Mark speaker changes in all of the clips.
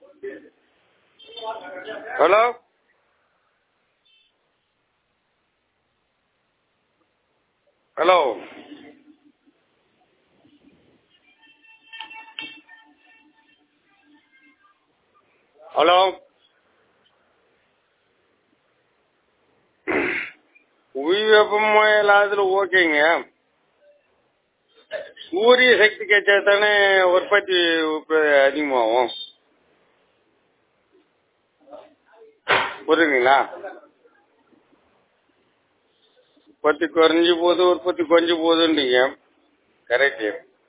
Speaker 1: Hello hello hello புவி வெப்பமயமாதல் ஓகேங்க சூரிய சக்தி கிடைச்சா தானே உற்பத்தி உற்ப- அதிகமாகும் புரியுதுங்களா உற்பத்தி குறைஞ்சு போகுது உற்பத்தி குறைஞ்சு போகுதுன்றீங்க கரெக்ட்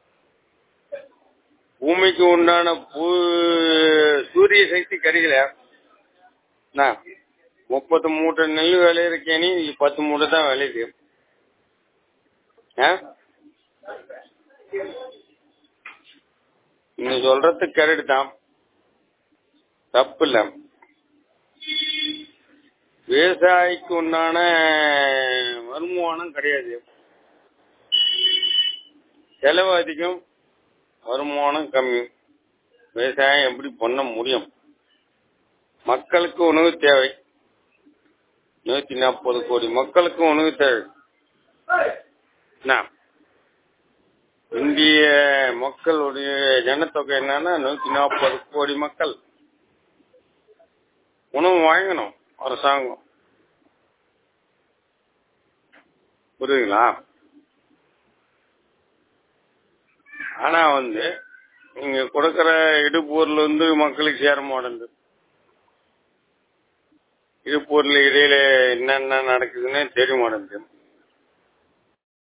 Speaker 1: பூமிக்கு உண்டான பூ சூரிய சக்தி கிடைக்கல என்ன, முப்பத்து மூட்டை நெல் விளையிறக்கேனி பத்து மூட்டை தான் விளையுது ஆ? நீ சொல்றது கரெக்ட் தான் தப்பு இல்ல விவசாயிக்கு உண்டான வருமானம் கிடையாது செலவு அதிகம் வருமானம் கம்மி விவசாயம் எப்படி பண்ண முடியும் மக்களுக்கு உணவு தேவை நூத்தி நாற்பது கோடி மக்களுக்கு உணவு தேவை என்ன? இந்திய மக்களுடைய ஜனத்தொகை என்னன்னா நூத்தி நாற்பது கோடி மக்கள் உணவு வாங்கணும் அரசாங்கம் புரியுதுங்களா ஆனா வந்து நீங்க கொடுக்கற இடுப்பொருள் வந்து மக்களுக்கு சேர மாட்டேங்குது இடுப்பொருள் இடையில என்னென்ன நடக்குதுன்னு தெரிய மாட்டேங்குது